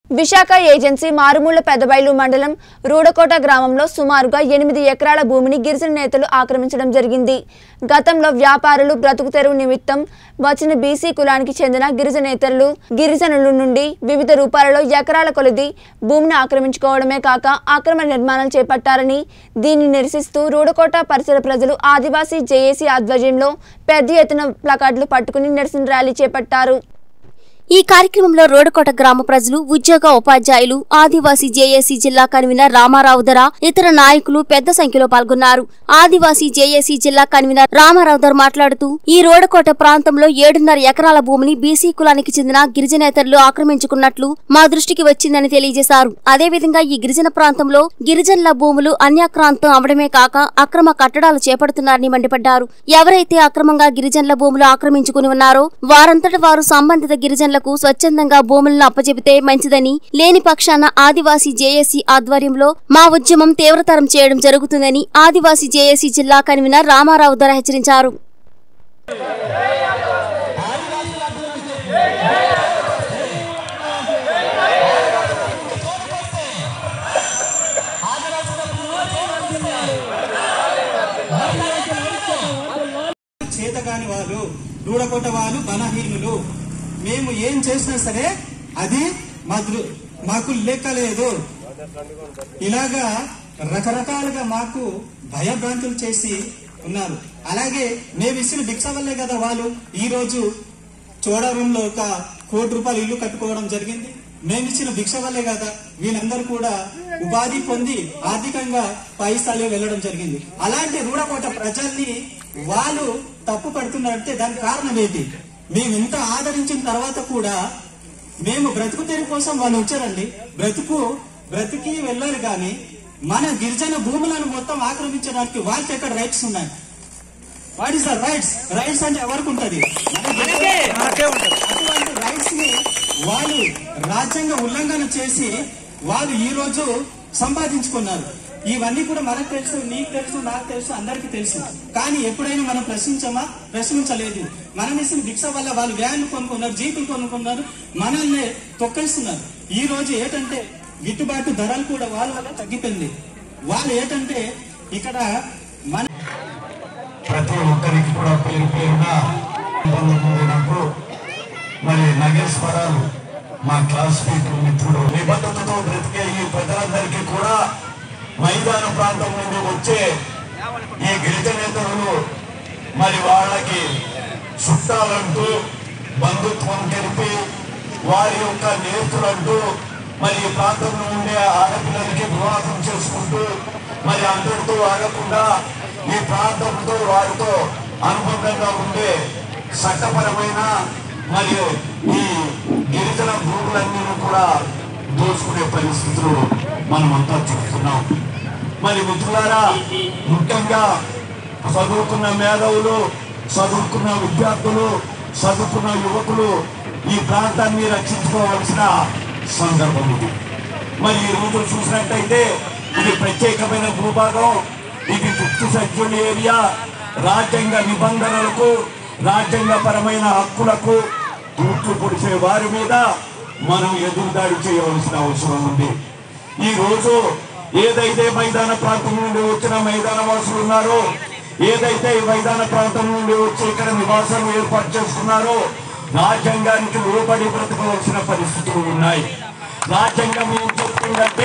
Visakha agency మారుమూల పెద్దబైలు మండలం రూడకోట గ్రామంలో సుమారుగా ఎనిమిది ఎకరాల భూమిని గిరిజన నేతలు ఆక్రమించడం జరిగింది గతంలో వ్యాపారులు బ్రతుకు తెరువు నిమిత్తం వచ్చిన బీసీ కులానికి చెందిన గిరిజనేతలు గిరిజనుల నుండి వివిధ రూపాలలో ఎకరాల కొలది భూమిని ఆక్రమించుకోవడమే కాక అక్రమ నిర్మాణాలు చేపట్టారని దీన్ని నిరసిస్తూ రూడకోట పరిసర ప్రజలు ఆదివాసీ జేఏసీ ఆధ్వర్యంలో పెద్ద ఎత్తున ప్లకార్డులు పట్టుకుని నిరసన ర్యాలీ చేపట్టారు ఈ కార్యక్రమంలో రోడకోట గ్రామ ప్రజలు ఉద్యోగ ఉపాధ్యాయులు ఆదివాసీ జేఏసీ జిల్లా కన్వీనర్ రామారావు ధర ఇతర నాయకులు పెద్ద సంఖ్యలో పాల్గొన్నారు ఆదివాసీ జేఏసీ జిల్లా కన్వీనర్ రామారావు ధర మాట్లాడుతూ ఈ రోడకోట ప్రాంతంలో ఏడున్నర ఎకరాల భూమిని బీసీ కులానికి చెందిన గిరిజనేతరులు ఆక్రమించుకున్నట్లు మా దృష్టికి వచ్చిందని తెలియజేశారు అదేవిధంగా ఈ గిరిజన ప్రాంతంలో గిరిజనుల భూములు అన్యాక్రాంతం అవడమే కాక అక్రమ కట్టడాలు చేపడుతున్నారని మండిపడ్డారు ఎవరైతే అక్రమంగా గిరిజనుల భూములు ఆక్రమించుకుని ఉన్నారో వారంతట వారు సంబంధిత గిరిజనులకు స్వచ్ఛందంగా భూములను అప్పచెబితే మంచిదని లేని పక్షాన ఆదివాసీ జేఏసీ ఆధ్వర్యంలో మా ఉద్యమం తీవ్రతరం చేయడం జరుగుతుందని ఆదివాసీ జేఏసీ జిల్లా కన్వీనర్ రామారావు ధర హెచ్చరించారు చేతగాని వాళ్ళు దూడకొట్ట వాళ్ళు బలహీనులు మేము ఏం చేసినా సరే అది మా దృ- మాకు లెక్కలేదు ఇలాగా రకరకాలుగా మాకు భయభ్రాంతులు చేసి ఉన్నారు అలాగే మేము ఇచ్చిన భిక్ష వల్లే కదా వాళ్ళు ఈ రోజు చోడవరంలో ఒక కోటి రూపాయలు ఇల్లు కట్టుకోవడం జరిగింది మేము ఇచ్చిన భిక్ష వల్లే కదా వీళ్ళందరూ కూడా ఉపాధి పొంది ఆర్థికంగా పై స్థాయిలో వెళ్ళడం జరిగింది అలాంటి రూడకోట ప్రజల్ని వాళ్ళు తప్పు పడుతున్నారంటే దానికి కారణం ఏంటి మేము ఇంత ఆదరించిన తర్వాత కూడా మేము బ్రతుకు తెరువు కోసం వాళ్ళు వచ్చారండి బ్రతుకు బ్రతికి వెళ్ళాలి కానీ మన గిరిజన భూములను మొత్తం ఆక్రమించడానికి వాళ్ళకి ఎక్కడ రైట్స్ ఉన్నాయి what is the rights rights అంటే ఎవరికి ఉంటది అటువంటి రైట్స్ ని వాళ్ళు రాజ్యాంగ ఉల్లంఘన చేసి వాళ్ళు ఈ రోజు సంపాదించుకున్నారు ఇవన్నీ కూడా మనకు తెలుసు నీకు తెలుసు నాకు తెలుసు అందరికి తెలుసు కానీ ఎప్పుడైనా మనం ప్రశ్నించమా ప్రశ్నించలేదు మనం ఇచ్చిన భిక్ష వల్ల వాళ్ళు వ్యాన్లు కొనుక్కున్నారు జీపులు కొనుక్కున్నారు మనల్ని తొక్కేస్తున్నారు ఈ రోజు ఏంటంటే గిట్టుబాటు ధరలు కూడా వాళ్ళ వల్ల తగ్గిపోయింది వాళ్ళు ఏంటంటే ఇక్కడ మన ప్రతి ఒక్కరికి కూడా పేరు పేరున పొందుతుంది నాకు మరి నగేశ్వరాలు మా క్లాస్మేట్ మిత్రుడు నిబద్ధతతో బ్రతికే ఈ ప్రజలందరికీ కూడా మైదాన ప్రాంతం నుండి వచ్చే ఈ గిరిజనేతరులు మరి వాళ్ళకి చుట్టాలంటూ బంధుత్వం తెలిపి వారి యొక్క నేర్చులంటూ మరి ఈ ప్రాంతంలో ఉండే ఆడపిల్లలకి వివాహం చేసుకుంటూ మరి అందరితో ఆగకుండా ఈ ప్రాంతంతో వారితో అనుబంధంగా ఉండే చట్టపరమైన మరియు ఈ గిరిజన భూములన్నీ కూడా దోచుకునే పరిస్థితులు మనమంతా చూస్తున్నాం మరి మిత్రులారా ముఖ్యంగా చదువుకున్న మేధావులు చదువుకున్న విద్యార్థులు చదువుకున్న యువకులు ఈ ప్రాంతాన్ని రక్షించుకోవాల్సిన సందర్భం ఇది మరి ఈ రోజు చూసినట్టయితే ఇది ప్రత్యేకమైన భూభాగం ఇది ఫిఫ్త్ షెడ్యూల్ ఏరియా రాజ్యాంగ నిబంధనలకు రాజ్యాంగపరమైన హక్కులకు తూట్లు పొడిచే వారి మీద మనం ఎదురుదాడి చేయవలసిన అవసరం ఉంది ఈ రోజు ఏదైతే మైదాన ప్రాంతం నుండి వచ్చిన మైదాన వాసులు ఉన్నారో ఏదైతే ఈ మైదాన ప్రాంతం నుండి వచ్చి ఇక్కడ నివాసాలు ఏర్పాటు చేసుకున్నారో రాజ్యాంగానికి లోబడి బ్రతకవలసిన పరిస్థితులు ఉన్నాయి రాజ్యాంగం ఏం చెప్తుందంటే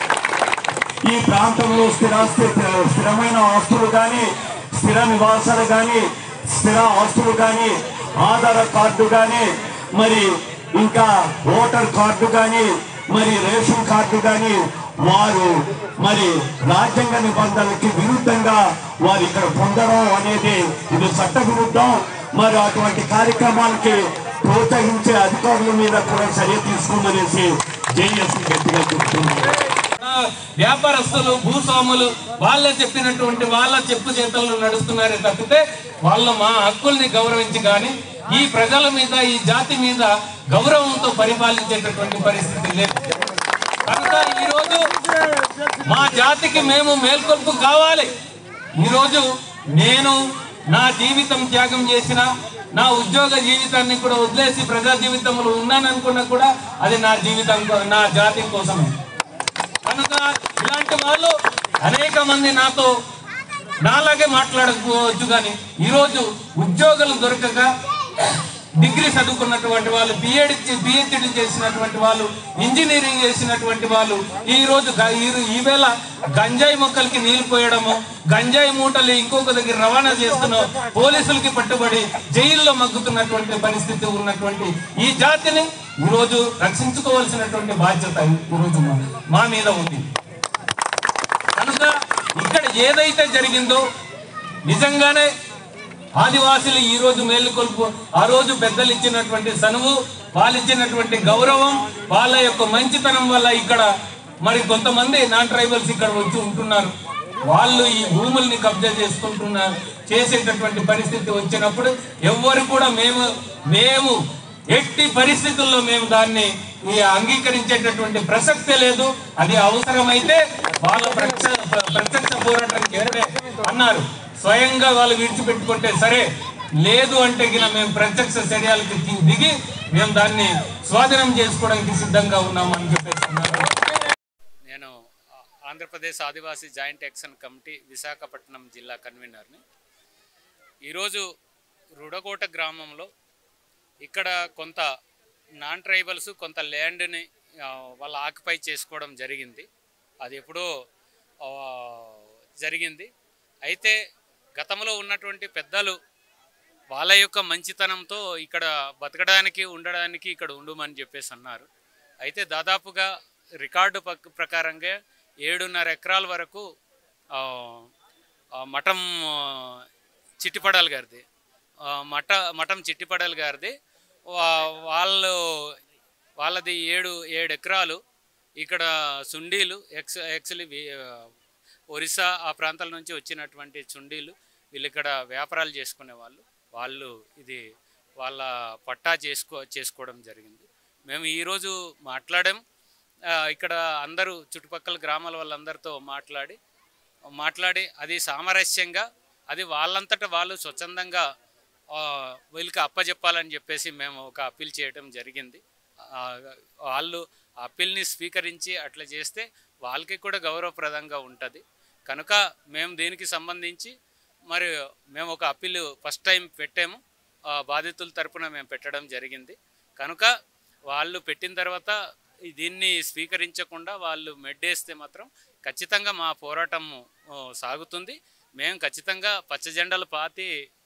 ఈ ప్రాంతంలో స్థిరాస్తి స్థిరమైన ఆస్తులు కానీ స్థిర నివాసాలు కానీ స్థిర ఆస్తులు కానీ ఆధార్ కార్డు కానీ మరి ఇంకా ఓటర్ కార్డు కానీ మరి రేషన్ కార్డు కానీ వారు మరి రాజ్యాంగ నిబంధనలకి విరుద్ధంగా వారు ఇక్కడ పొందడం అనేది ఇది చట్ట విరుద్ధం మరి అటువంటి కార్యక్రమాలకి ప్రోత్సహించే అధికారుల మీద కూడా చర్య తీసుకోమనేసి జేఎస్ గట్టిగా చెప్తున్నారు వ్యాపారస్తులు భూస్వాములు వాళ్ళ చెప్పినటువంటి వాళ్ళ చెప్పు చేతల్లో నడుస్తున్నారే తప్పితే వాళ్ళ మా హక్కుల్ని గౌరవించి కానీ ఈ ప్రజల మీద ఈ జాతి మీద గౌరవంతో పరిపాలించేటటువంటి పరిస్థితి లేదు కనుక ఈరోజు మా జాతికి మేము మేల్కొల్పు కావాలి ఈరోజు నేను నా జీవితం త్యాగం చేసిన నా ఉద్యోగ జీవితాన్ని కూడా వదిలేసి ప్రజా జీవితంలో ఉన్నాను అనుకున్నా కూడా అది నా జీవితం కో- నా జాతి కోసమే కనుక ఇలాంటి వాళ్ళు అనేక మంది నాతో నాలాగే మాట్లాడకపోవచ్చు కానీ ఈరోజు ఉద్యోగాలు దొరకక డిగ్రీ చదువుకున్నటువంటి వాళ్ళు బిఎడ్ బిహెచ్డి చేసినటువంటి వాళ్ళు ఇంజనీరింగ్ చేసినటువంటి వాళ్ళు ఈ రోజు గ- ఈ- ఈవేళ గంజాయి మొక్కలకి నీళ్లు పోయడము గంజాయి మూటలు ఇంకొక దగ్గర రవాణా చేస్తున్న పోలీసులకి పట్టుబడి జైల్లో మగ్గుతున్నటువంటి పరిస్థితి ఉన్నటువంటి ఈ జాతిని ఈరోజు రక్షించుకోవాల్సినటువంటి బాధ్యత ఈరోజు మా- మా మీద ఉంది కనుక ఇక్కడ ఏదైతే జరిగిందో నిజంగానే ఆదివాసులు ఈ రోజు మేలుకొల్పు ఆ రోజు పెద్దలు ఇచ్చినటువంటి సనువు వాళ్ళు ఇచ్చినటువంటి గౌరవం వాళ్ళ యొక్క మంచితనం వల్ల ఇక్కడ మరి కొంతమంది నాన్ ట్రైబల్స్ ఇక్కడ వచ్చి ఉంటున్నారు వాళ్ళు ఈ భూముల్ని కబ్జా చేసుకుంటున్నారు చేసేటటువంటి పరిస్థితి వచ్చినప్పుడు ఎవ్వరు కూడా మేము మేము ఎట్టి పరిస్థితుల్లో మేము దాన్ని ఈ అంగీకరించేటటువంటి ప్రసక్తే లేదు అది అవసరమైతే వాళ్ళ ప్రత్యక్ష ప్రత్యక్ష పోరాటానికి ఎవరే అన్నారు స్వయంగా వాళ్ళు విడిచిపెట్టుకుంటే సరే లేదు అంటే గిన మేము ప్రత్యక్ష చర్యలకు ది- దిగి మేము దాన్ని స్వాధీనం చేసుకోవడానికి సిద్ధంగా ఉన్నాము అని చెప్పేసి అన్నారు నేను ఆ, Andhra Pradesh Adivasi joint action committee Visakhapatnam జిల్లా కన్వీనర్ని ఈరోజు రుడకోట గ్రామంలో ఇక్కడ కొంత నాన్ ట్రైబల్స్ కొంత ల్యాండ్ని ఆ, వాళ్ళు ఆక్యుపై చేసుకోవడం జరిగింది అది ఎప్పుడో ఆ, జరిగింది అయితే గతంలో ఉన్నటువంటి పెద్దలు వాళ్ళ యొక్క మంచితనంతో ఇక్కడ బతకడానికి ఉండడానికి ఇక్కడ ఉండుమని చెప్పేసి అన్నారు అయితే దాదాపుగా రికార్డు పక్- ప్రకారంగా ఏడున్నర ఎకరాల వరకు ఆ, ఆ, మఠం ఆ, చిట్టిపడాలి గారిది ఆ, మఠ మఠం చిట్టిపడాలి గారిది వా- వాళ్ళు వాళ్ళది ఏడు ఏడు ఎకరాలు ఇక్కడ సుండీలు ఎక్స్ యాక్చువల్లీ ఒరిస్సా ఆ ప్రాంతాల నుంచి వచ్చినటువంటి చుండీలు వీళ్ళు ఇక్కడ వ్యాపారాలు చేసుకునే వాళ్ళు వాళ్ళు ఇది వాళ్ళ పట్టా చేసుకో చేసుకోవడం జరిగింది మేము ఈరోజు మాట్లాడాం ఆ, ఇక్కడ అందరూ చుట్టుపక్కల గ్రామాల వాళ్ళందరితో మాట్లాడి మాట్లాడి అది సామరస్యంగా అది వాళ్ళంతట వాళ్ళు స్వచ్ఛందంగా ఆ, వీళ్ళకి అప్పచెప్పాలని చెప్పేసి మేము ఒక అప్పీల్ చేయడం జరిగింది ఆ, వాళ్ళు ఆ అప్పీల్ని స్వీకరించి అట్లా చేస్తే వాళ్ళకి కూడా గౌరవప్రదంగా ఉంటుంది కనుక మేము దీనికి సంబంధించి మరి మేము ఒక అప్పీల్ ఫస్ట్ టైం పెట్టాము ఆ, బాధితుల తరపున మేము పెట్టడం జరిగింది కనుక వాళ్ళు పెట్టిన తర్వాత ఈ దీన్ని స్వీకరించకుండా వాళ్ళు మెడ్డేస్తే మాత్రం ఖచ్చితంగా మా పోరాటం ఆ, సాగుతుంది మేము ఖచ్చితంగా పచ్చ జెండలు పాతి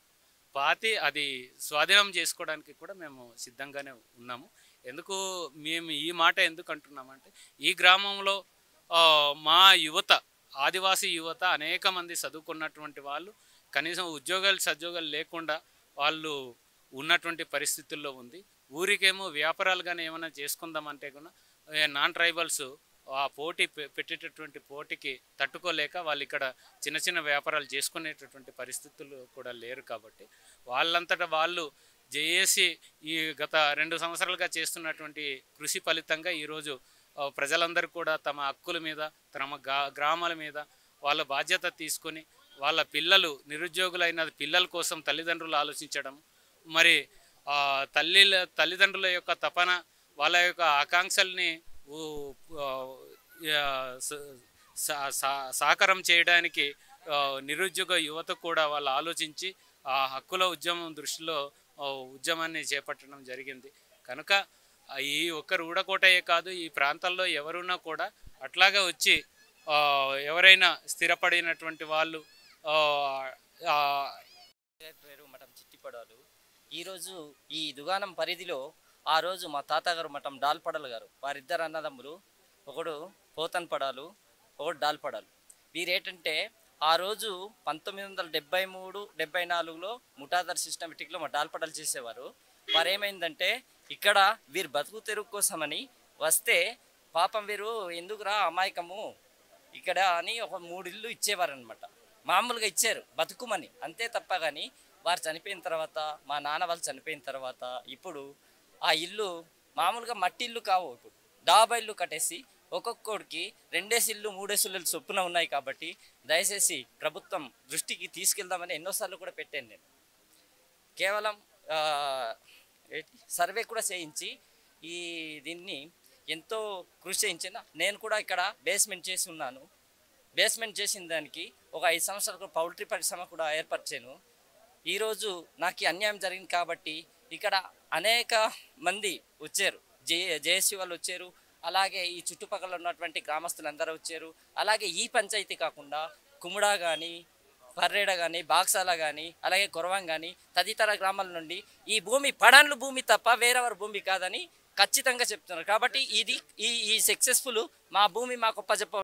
పాతి అది స్వాధీనం చేసుకోవడానికి కూడా మేము సిద్ధంగానే ఉన్నాము ఎందుకు మేము ఈ మాట ఎందుకు అంటున్నామంటే ఈ గ్రామంలో ఆ, మా యువత ఆదివాసీ యువత అనేక మంది చదువుకున్నటువంటి వాళ్ళు కనీసం ఉద్యోగాలు సద్యోగాలు లేకుండా వాళ్ళు ఉన్నటువంటి పరిస్థితుల్లో ఉంది ఊరికేమో వ్యాపారాలు కానీ ఏమైనా చేసుకుందామంటే కూడా ఏ నాన్ ట్రైబల్స్ ఆ పోటీ పె- పెట్టేటటువంటి పోటీకి తట్టుకోలేక వాళ్ళు ఇక్కడ చిన్న చిన్న వ్యాపారాలు చేసుకునేటటువంటి పరిస్థితులు కూడా లేరు కాబట్టి వాళ్ళంతటా వాళ్ళు జేఏసి ఈ గత రెండు సంవత్సరాలుగా చేస్తున్నటువంటి కృషి ఫలితంగా ఈరోజు ఆ, ప్రజలందరూ కూడా తమ హక్కుల మీద తమ గా- గ్రామాల మీద వాళ్ళ బాధ్యత తీసుకొని వాళ్ళ పిల్లలు నిరుద్యోగులైన పిల్లల కోసం తల్లిదండ్రులు ఆలోచించడం మరి ఆ, తల్లి తల్లిదండ్రుల యొక్క తపన వాళ్ళ యొక్క ఆకాంక్షల్ని ఊ- ఆ, ఆ, స- సా- సా- సాకారం చేయడానికి ఆ, నిరుద్యోగ యువత కూడా వాళ్ళు ఆలోచించి ఆ హక్కుల ఉద్యమం దృష్టిలో ఆ, ఉద్యమాన్ని చేపట్టడం జరిగింది కనుక ఆ, ఈ ఒక్క రూడకోటయే కాదు ఈ ప్రాంతాల్లో ఎవరున్నా కూడా అట్లాగా వచ్చి ఆ, ఎవరైనా స్థిరపడినటువంటి వాళ్ళు ఆ, ఆ, పేరు మఠం చిట్టిపడాలు ఈరోజు ఈ దుకాణం పరిధిలో ఆ రోజు మా తాతగారు మఠం డాల్పడలు గారు వారిద్దరు అన్నదమ్ములు ఒకడు పోతన్ పడాలు ఒకడు డాల్పడాలు వీరేంటంటే ఆ రోజు పంతొమ్మిది వందల డెబ్బై మూడు డెబ్బై నాలుగులో ముఠాదర్ సిస్టమేటిక్లో మా డాల్పడలు చేసేవారు వారు ఏమైందంటే ఇక్కడ వీరు బతుకు తెరుగు కోసమని వస్తే పాపం వీరు ఎందుకురా అమాయకము ఇక్కడ అని ఒక మూడు ఇల్లు ఇచ్చేవారనమాట మామూలుగా ఇచ్చారు బతుకుమని అంతే తప్ప కానీ వారు చనిపోయిన తర్వాత మా నాన్న వాళ్ళు చనిపోయిన తర్వాత ఇప్పుడు ఆ ఇల్లు మామూలుగా మట్టి ఇల్లు కావు ఇప్పుడు డాబా ఇల్లు కట్టేసి ఒక్కొక్కడికి రెండేసి ఇల్లు మూడేసి ఇల్లు చొప్పున ఉన్నాయి కాబట్టి దయచేసి ప్రభుత్వం దృష్టికి తీసుకెళ్దామని ఎన్నోసార్లు కూడా పెట్టాను నేను కేవలం ఆ, ఏంటి, సర్వే కూడా చేయించి ఈ దీన్ని ఎంతో కృషి చేయించిన నేను కూడా ఇక్కడ బేస్మెంట్ చేసి ఉన్నాను బేస్మెంట్ చేసిన దానికి ఒక ఐదు సంవత్సరాలకు పౌల్ట్రీ పరిశ్రమ కూడా ఏర్పరిచాను ఈరోజు నాకు ఈ అన్యాయం జరిగింది కాబట్టి ఇక్కడ అనేక మంది వచ్చారు జే జేఏసీ వాళ్ళు వచ్చారు అలాగే ఈ చుట్టుపక్కల ఉన్నటువంటి గ్రామస్తులు అందరూ వచ్చారు అలాగే ఈ పంచాయతీ కాకుండా కుముడా కానీ పర్రేడ కానీ బాక్సాల కానీ అలాగే కొరవం కానీ తదితర గ్రామాల నుండి ఈ భూమి పడన్లు భూమి తప్ప వేరెవరి భూమి కాదని ఖచ్చితంగా చెప్తున్నారు కాబట్టి ఇది ఈ ఈ సక్సెస్ఫుల్ మా భూమి మాకు ఒప్పజెప్ప